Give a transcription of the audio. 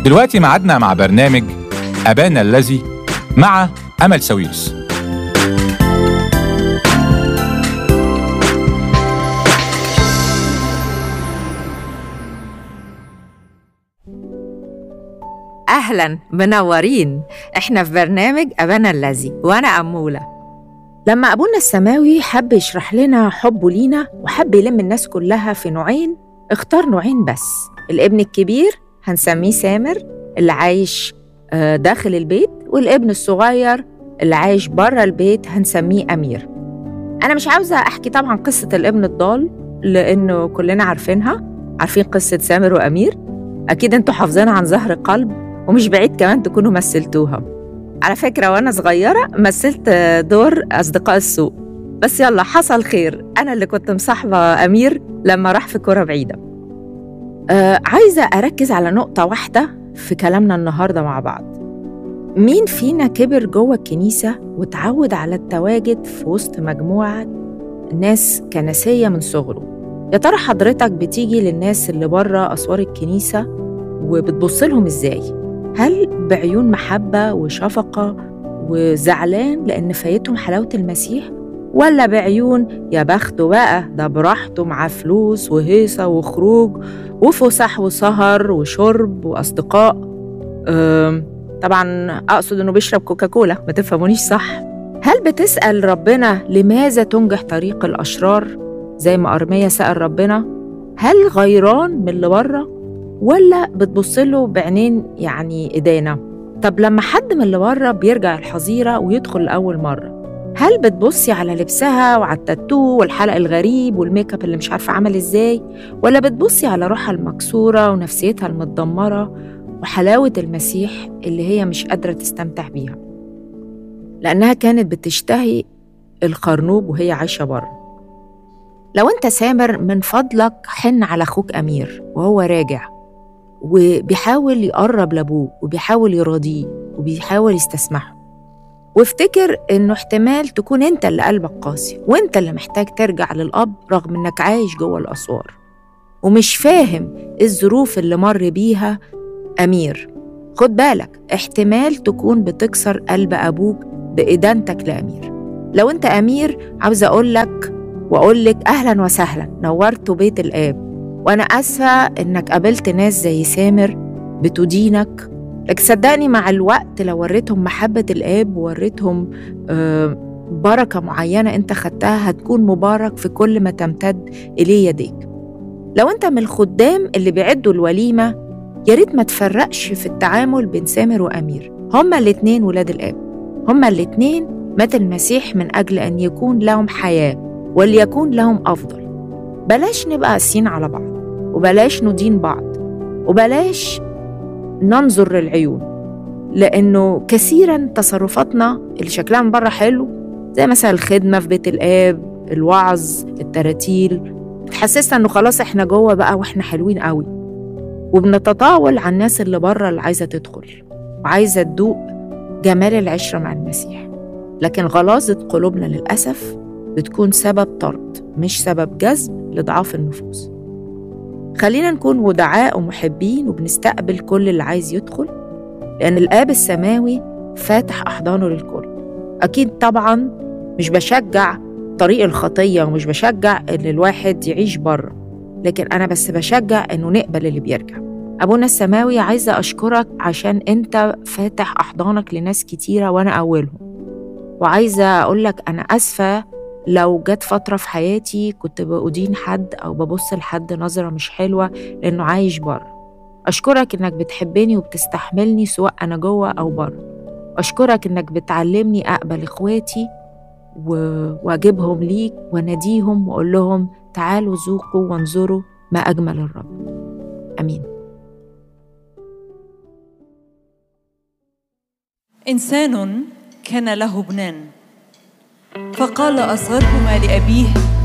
دلوقتي معادنا مع برنامج أبانا الذي مع أمل ساويرس أهلا منورين إحنا في برنامج أبانا الذي وأنا أمولة لما أبونا السماوي حب يشرح لنا حبه لينا وحب يلم الناس كلها في نوعين اختار نوعين بس الابن الكبير هنسميه سامر اللي عايش آه، داخل البيت والابن الصغير اللي عايش بره البيت هنسميه أمير أنا مش عاوزة أحكي طبعا قصة الابن الضال لأنه كلنا عارفينها عارفين قصة سامر وأمير أكيد أنتوا حافظينها عن ظهر قلب ومش بعيد كمان تكونوا مثلتوها على فكرة وأنا صغيرة مثلت دور أصدقاء السوق بس يلا حصل خير أنا اللي كنت مصاحبة أمير لما راح في كرة بعيدة آه عايزة أركز على نقطة واحدة في كلامنا النهاردة مع بعض مين فينا كبر جوه الكنيسة وتعود على التواجد في وسط مجموعة ناس كنسية من صغره يا ترى حضرتك بتيجي للناس اللي بره أسوار الكنيسة وبتبص لهم إزاي؟ هل بعيون محبة وشفقة وزعلان لأن فايتهم حلاوة المسيح؟ ولا بعيون يا بخته بقى ده براحته معاه فلوس وهيصة وخروج وفسح وسهر وشرب وأصدقاء أم، طبعا أقصد إنه بيشرب كوكاكولا ما تفهمونيش صح هل بتسأل ربنا لماذا تنجح طريق الأشرار زي ما أرميا سأل ربنا هل غيران من اللي بره ولا بتبص له بعينين يعني إدانة طب لما حد من اللي بره بيرجع الحظيرة ويدخل لأول مرة هل بتبصي على لبسها وعلى التاتو والحلق الغريب والميك اب اللي مش عارفة عمل ازاي ولا بتبصي على روحها المكسورة ونفسيتها المتدمرة وحلاوة المسيح اللي هي مش قادرة تستمتع بيها لأنها كانت بتشتهي الخرنوب وهي عايشة بره لو انت سامر من فضلك حن على اخوك امير وهو راجع وبيحاول يقرب لابوه وبيحاول يراضيه وبيحاول يستسمحه وافتكر انه احتمال تكون انت اللي قلبك قاسي وانت اللي محتاج ترجع للاب رغم انك عايش جوه الاسوار ومش فاهم الظروف اللي مر بيها امير خد بالك احتمال تكون بتكسر قلب ابوك بادانتك لامير لو انت امير عاوز اقول لك واقول لك اهلا وسهلا نورتوا بيت الاب وانا اسفه انك قابلت ناس زي سامر بتدينك لكن صدقني مع الوقت لو وريتهم محبه الاب ووريتهم آه، بركه معينه انت خدتها هتكون مبارك في كل ما تمتد اليه يديك لو انت من الخدام اللي بيعدوا الوليمه يا ريت ما تفرقش في التعامل بين سامر وامير هما الاتنين ولاد الاب هما الاتنين مات المسيح من اجل ان يكون لهم حياه وليكون لهم افضل بلاش نبقى قاسيين على بعض وبلاش ندين بعض وبلاش ننظر للعيون لانه كثيرا تصرفاتنا اللي شكلها من بره حلو زي مثلا الخدمه في بيت الاب الوعظ التراتيل بتحسسنا انه خلاص احنا جوه بقى واحنا حلوين قوي وبنتطاول على الناس اللي بره اللي عايزه تدخل وعايزه تدوق جمال العشره مع المسيح لكن غلاظه قلوبنا للاسف بتكون سبب طرد مش سبب جذب لضعاف النفوس خلينا نكون ودعاء ومحبين وبنستقبل كل اللي عايز يدخل لأن الآب السماوي فاتح أحضانه للكل أكيد طبعا مش بشجع طريق الخطية ومش بشجع إن الواحد يعيش بره لكن أنا بس بشجع إنه نقبل اللي بيرجع أبونا السماوي عايزة أشكرك عشان أنت فاتح أحضانك لناس كتيرة وأنا أولهم وعايزة أقولك أنا أسفة لو جت فترة في حياتي كنت بأدين حد أو ببص لحد نظرة مش حلوة لأنه عايش بره أشكرك إنك بتحبني وبتستحملني سواء أنا جوه أو بره أشكرك إنك بتعلمني أقبل إخواتي و... وأجيبهم ليك وأناديهم وأقول لهم تعالوا ذوقوا وانظروا ما أجمل الرب آمين إنسان كان له ابنان فقال أصغرهما لأبيه